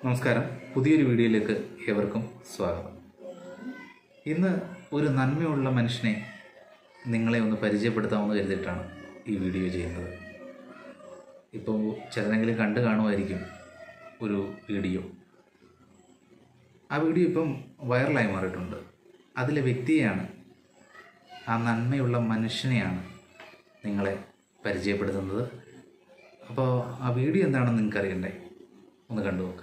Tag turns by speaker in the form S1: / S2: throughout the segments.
S1: നമസ്കാരം പുതിയൊരു വീഡിയോയിലേക്ക് ഏവർക്കും സ്വാഗതം ഇന്ന് ഒരു നന്മയുള്ള മനുഷ്യനെ നിങ്ങളെ ഒന്ന് പരിചയപ്പെടുത്താമെന്ന് കരുതിയിട്ടാണ് ഈ വീഡിയോ ചെയ്യുന്നത് ഇപ്പോൾ ചിലരെങ്കിലും കണ്ടു കാണുമായിരിക്കും ഒരു വീഡിയോ ആ വീഡിയോ ഇപ്പം വൈറലായി മാറിയിട്ടുണ്ട് അതിലെ വ്യക്തിയെയാണ് ആ നന്മയുള്ള മനുഷ്യനെയാണ് നിങ്ങളെ പരിചയപ്പെടുത്തുന്നത് അപ്പോൾ ആ വീഡിയോ എന്താണെന്ന് നിങ്ങൾക്ക് അറിയണ്ടേ ഒന്ന് കണ്ടു നോക്ക്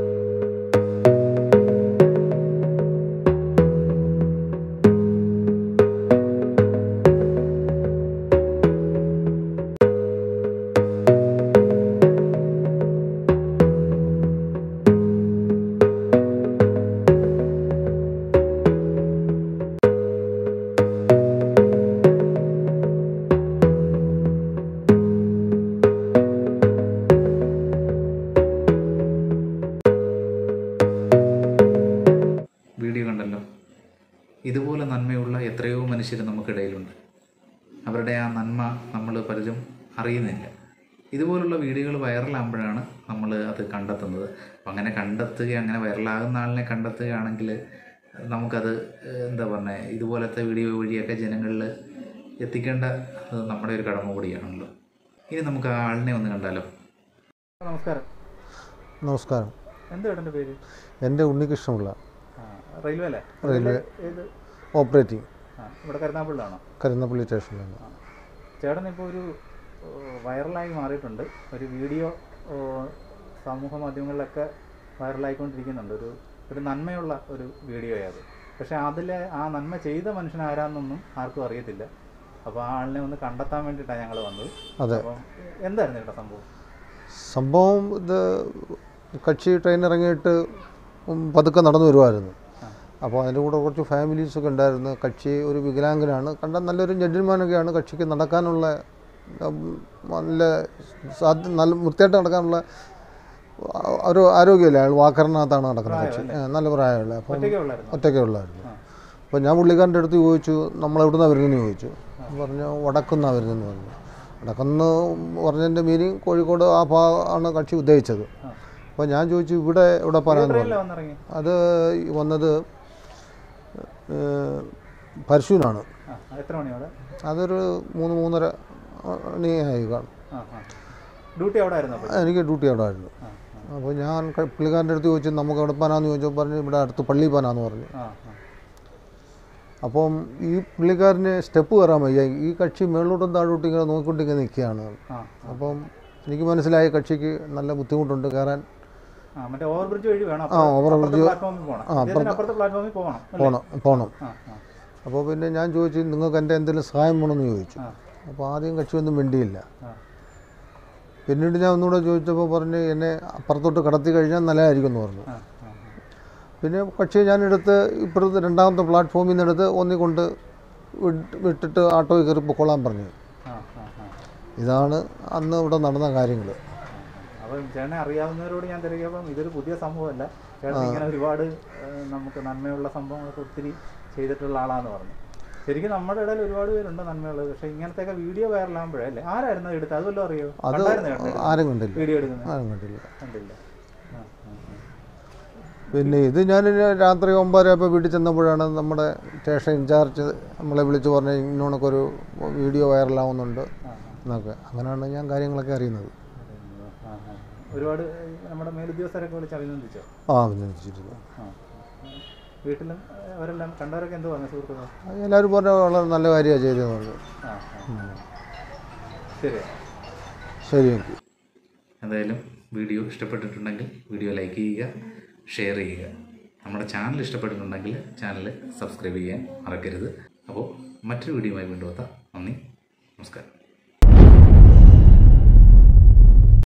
S1: വീഡിയോ കണ്ടല്ലോ ഇതുപോലെ നന്മയുള്ള എത്രയോ മനുഷ്യർ നമുക്കിടയിലുണ്ട് അവരുടെ ആ നന്മ നമ്മൾ പലരും അറിയുന്നില്ല ഇതുപോലുള്ള വീഡിയോകൾ വൈറലാകുമ്പോഴാണ് നമ്മൾ അത് കണ്ടെത്തുന്നത് അപ്പം അങ്ങനെ കണ്ടെത്തുക അങ്ങനെ വൈറലാകുന്ന ആളിനെ കണ്ടെത്തുകയാണെങ്കിൽ നമുക്കത് ഏഹ്, എന്താ പറയുക ഇതുപോലത്തെ വീഡിയോ വഴിയൊക്കെ ജനങ്ങളിൽ എത്തിക്കേണ്ട അത് നമ്മുടെ ഒരു കടമ കൂടിയാണല്ലോ ഇനി നമുക്ക് ആ ആളിനെ ഒന്ന് കണ്ടാലോ നമസ്കാരം
S2: നമസ്കാരം
S1: എന്താ ഏട്ടൻ്റെ പേര്
S2: എൻ്റെ ഉണ്ണികൃഷ്ണപിള്ള
S1: റെയിൽവേ അല്ലേ
S2: റെയിൽവേ
S1: ഏത്
S2: ഓപ്പറേറ്റിംഗ്
S1: ആ ഇവിടെ കരുനാഗപ്പള്ളിലാണോ
S2: കരുന്നപ്പള്ളി സ്റ്റേഷനിലാണ്
S1: ചേട്ടൻ ഇപ്പോൾ ഒരു ഏഹ്, വൈറലായി മാറിയിട്ടുണ്ട് ഒരു വീഡിയോ ഏഹ്, സമൂഹ മാധ്യമങ്ങളിലൊക്കെ വൈറലായിക്കൊണ്ടിരിക്കുന്നുണ്ട് ഒരു ഒരു നന്മയുള്ള ഒരു വീഡിയോ അത് പക്ഷേ അതിലെ ആ നന്മ ചെയ്ത മനുഷ്യൻ ആരാന്നൊന്നും ആർക്കും അറിയത്തില്ല അപ്പോൾ ആ ആളിനെ ഒന്ന് കണ്ടെത്താൻ വേണ്ടിയിട്ടാണ് ഞങ്ങൾ വന്നത്
S2: അതെ
S1: അപ്പം എന്തായിരുന്നു ചേട്ടാ സംഭവം
S2: സംഭവം ഇത് കക്ഷി ട്രെയിൻ ഇറങ്ങിയിട്ട് ഉം പതുക്കെ നടന്നു വരുമായിരുന്നു
S1: ആ.
S2: അപ്പോൾ അതിൻ്റെ കൂടെ കുറച്ച് ഫാമിലീസൊക്കെ ഉണ്ടായിരുന്നു കക്ഷി ഒരു വികലാംഗനാണ് കണ്ട നല്ലൊരു ജഡ്ജിമാനൊക്കെയാണ് കക്ഷിക്ക് നടക്കാനുള്ള ഉം, നല്ല സാധ്യ നല്ല വൃത്തിയായിട്ട് നടക്കാനുള്ള ആ, ഒരു ആരോഗ്യമില്ല അയാൾ വാക്കറിനകത്താണ് നടക്കുന്നത് കക്ഷി ആ, നല്ല പ്രായമുള്ള അപ്പം
S1: ഒറ്റയ്ക്കേ ഉള്ളായിരുന്നു
S2: ഒറ്റയ്ക്കേ ഉള്ളായിരുന്നു
S1: ആ.
S2: അപ്പോൾ ഞാൻ പുള്ളിക്കാരൻ്റെ അടുത്ത് ചോദിച്ചു നമ്മൾ എവിടുന്നാണ് വരുന്നതെന്ന് ചോദിച്ചു പറഞ്ഞു വടക്കുന്നാണ് വരുന്നതെന്ന് പറഞ്ഞു വടക്കുന്ന് പറഞ്ഞതിൻ്റെ മീനിങ് കോഴിക്കോട് ആ ഭാഗമാണ് കക്ഷി ഉദ്ദേശിച്ചത്
S1: ആ.
S2: അപ്പോൾ ഞാൻ ചോദിച്ചു ഇവിടെ എവിടെ പോരാന്ന് പറഞ്ഞു
S1: ട്രെയിനിലാണ് വന്നിറങ്ങി
S2: അത് ഈ വന്നത് ഏഹ്, പരശുവിനാണ്
S1: ആ എത്ര മണിയോടെ
S2: അതൊരു മൂന്ന് മൂന്നര മണിയായി കാണും
S1: ആ ആ ഡ്യൂട്ടി അവിടെ ആയിരുന്നു അപ്പോൾ
S2: എനിക്ക് ഡ്യൂട്ടി അവിടെ ആയിരുന്നു
S1: ആ ആ
S2: അപ്പോൾ ഞാൻ ക- പുള്ളിക്കാരൻ്റെ അടുത്ത് ചോദിച്ചു നമുക്ക് എവിടെ പോകാനാന്ന് ചോദിച്ചപ്പോൾ പറഞ്ഞു ഇവിടെ അടുത്ത് പള്ളി പോകാനാന്ന് പറഞ്ഞു
S1: ആ ആ
S2: അപ്പം ഈ പുള്ളിക്കാരന് സ്റ്റെപ്പ് കയറാൻ വയ്യ ഈ കക്ഷി മേളിലോട്ടും താഴോട്ടും ഇങ്ങനെ നോക്കിക്കൊണ്ടിങ്ങനെ നിൽക്കുകയാണ്
S1: ആ
S2: അപ്പം എനിക്ക് മനസ്സിലായി കക്ഷിക്ക് നല്ല ബുദ്ധിമുട്ടുണ്ട് കയറാൻ
S1: ആ മറ്റേ ഓവർ ബ്രിഡ്ജ് വഴി വേണം
S2: ആ, over bridge.
S1: പ്ലാറ്റ്ഫോമിൽ പോകണം ഇദ്ദേഹത്തിന് അപ്പുറത്തെ പ്ലാറ്റ്ഫോമിൽ പോകണം അല്ലേ?
S2: പോകണം പോകണം
S1: ആ ആ
S2: അപ്പോൾ പിന്നെ ഞാൻ ചോദിച്ചു നിങ്ങൾക്ക് എൻ്റെ എന്തെങ്കിലും സഹായം വേണമെന്ന് ചോദിച്ചു
S1: ആ
S2: അപ്പോൾ ആദ്യം കക്ഷി ഒന്നും വേണ്ടിയില്ല
S1: ആ
S2: പിന്നീട് ഞാൻ ഒന്നുകൂടെ ചോദിച്ചപ്പോൾ പറഞ്ഞ് എന്നെ അപ്പുറത്തോട്ട് കടത്തി കഴിഞ്ഞാൽ നല്ലതായിരിക്കും എന്ന് പറഞ്ഞു
S1: ആ ആ
S2: പിന്നെ കക്ഷിയെ ഞാനെടുത്ത് ഇപ്പുറത്ത് രണ്ടാമത്തെ പ്ലാറ്റ്ഫോമിൽ നിന്ന് എടുത്ത് ഒന്നിക്കൊണ്ട് വിട്ട് വിട്ടിട്ട് ഓട്ടോയിൽ കയറി പൊക്കോളാൻ പറഞ്ഞു
S1: ആ ആ ആ
S2: ഇതാണ് അന്ന് ഇവിടെ നടന്ന കാര്യങ്ങൾ
S1: അപ്പം ചേട്ടനെ അറിയാവുന്നവരോട് ഞാൻ തിരക്കിയപ്പം ഇതൊരു പുതിയ സംഭവമല്ല ചേട്ടൻ ഇങ്ങനെ ഒരുപാട് ഏഹ്, നമുക്ക് നന്മയുള്ള സംഭവങ്ങളൊക്കെ ഒത്തിരി ചെയ്തിട്ടുള്ള ആളാന്ന് പറഞ്ഞു ശരിക്കും നമ്മുടെ ഇടയിൽ ഒരുപാട് പേരുണ്ട് നന്മയുള്ളത് പക്ഷേ ഇങ്ങനത്തെയൊക്കെ വീഡിയോ വൈറലാകുമ്പോഴേ അല്ലേ ആരായിരുന്നു എടുത്തത് അത് വല്ലതും അറിയോ
S2: അത്
S1: കണ്ടായിരുന്നോ ചേട്ടൻ
S2: ആരും കണ്ടില്ല
S1: വീഡിയോ എടുക്കുന്നത്
S2: ആരും കണ്ടില്ല
S1: കണ്ടില്ല ആ ആ ആ
S2: പിന്നെ ഇത് ഞാൻ രാത്രി ഒമ്പതരയപ്പോൾ വീട്ടിൽ ചെന്നപ്പോഴാണ് നമ്മുടെ സ്റ്റേഷൻ ഇൻചാർജ് നമ്മളെ വിളിച്ച് പറഞ്ഞ് ഇന്നോണൊക്കെ ഒരു വീഡിയോ വൈറലാവുന്നുണ്ട്
S1: ആ,
S2: എന്നൊക്കെ അങ്ങനെയാണ് ഞാൻ കാര്യങ്ങളൊക്കെ അറിയുന്നത്
S1: ആ, ആ. ഒരുപാട് ഏഹ്, നമ്മുടെ മേലുദ്യോഗസ്ഥരൊക്കെ വിളിച്ച് അഭിനന്ദിച്ചോ
S2: ആ അഭിനന്ദിച്ചിരുന്നു
S1: ആ. വീട്ടിലും ഏഹ്, അവരെല്ലാം കണ്ടവരൊക്കെ എന്ത് പറഞ്ഞു സുഹൃത്തുക്കൾ
S2: എല്ലാവരും പറഞ്ഞ വളരെ നല്ല കാര്യമാണ് ചെയ്തതെന്ന് പറഞ്ഞു
S1: ആ ആ. ശരി
S2: ശരി ഓക്കെ
S1: എന്തായാലും വീഡിയോ ഇഷ്ടപ്പെട്ടിട്ടുണ്ടെങ്കിൽ വീഡിയോ ലൈക്ക് ചെയ്യുക ഷെയർ ചെയ്യുക നമ്മുടെ ചാനൽ ഇഷ്ടപ്പെട്ടിട്ടുണ്ടെങ്കിൽ ചാനൽ സബ്സ്ക്രൈബ് ചെയ്യാൻ മറക്കരുത് അപ്പോൾ മറ്റൊരു വീഡിയോയുമായി വീണ്ടും എത്താം നന്ദി നമസ്കാരം